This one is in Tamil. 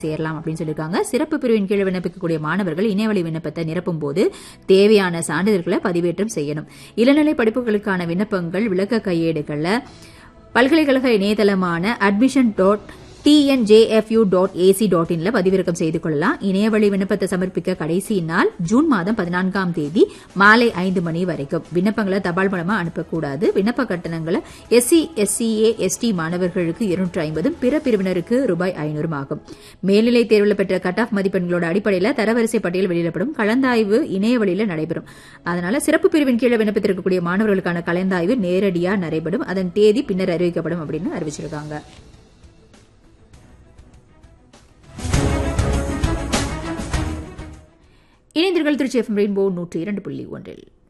சேரலாம் அப்படின்னு சொல்லியிருக்காங்க சிறப்பு பிரிவின் கீழ் விண்ணப்பிக்கக்கூடிய மாணவர்கள் இணையவழி விண்ணப்பத்தை நிரப்பும் போது தேவையான சான்றிதழ்களை பதிவேற்றம் செய்யணும் இளநிலை படிப்புகளுக்கான விண்ணப்பங்கள் விளக்க கையேடுகள்ல பல்கலைக்கழக இணையதளமான admission dot TNJFU dot AC dot இன்ல பதிவிறக்கம் செய்து கொள்ளலாம் இணையவழி விண்ணப்பத்தை சமர்ப்பிக்க கடைசி நாள் ஜூன் மாதம் பதினான்காம் தேதி மாலை ஐந்து மணி வரைக்கும் விண்ணப்பங்களை தபால் மூலமா அனுப்பக்கூடாது விண்ணப்ப கட்டணங்களை எஸ்சி எஸ்சிஏ எஸ்டி மாணவர்களுக்கு இருநூற்று ஐம்பதும் பிற பிரிவினருக்கு ரூபாய் ஐநூறும் ஆகும் மேல்நிலை தேர்வில் பெற்ற கட் ஆஃப் மதிப்பெண்களோட அடிப்படையில் தரவரிசை பட்டியல் வெளியிடப்படும் கலந்தாய்வு இணையவழியில் நடைபெறும் அதனால சிறப்பு பிரிவின் கீழே விண்ணப்பித்திருக்கக்கூடிய மாணவர்களுக்கான கலந்தாய்வு நேரடியாக நடைபெறும் அதன் தேதி பின்னர் அறிவிக்கப்படும் அப்படின்னு அறிவிச்சிருக்காங்க இணைந்தீர்கள் திருச்சி எஃப்எம் ரெயின்போ நூற்றி இரண்டு புள்ளி ஒன்றில்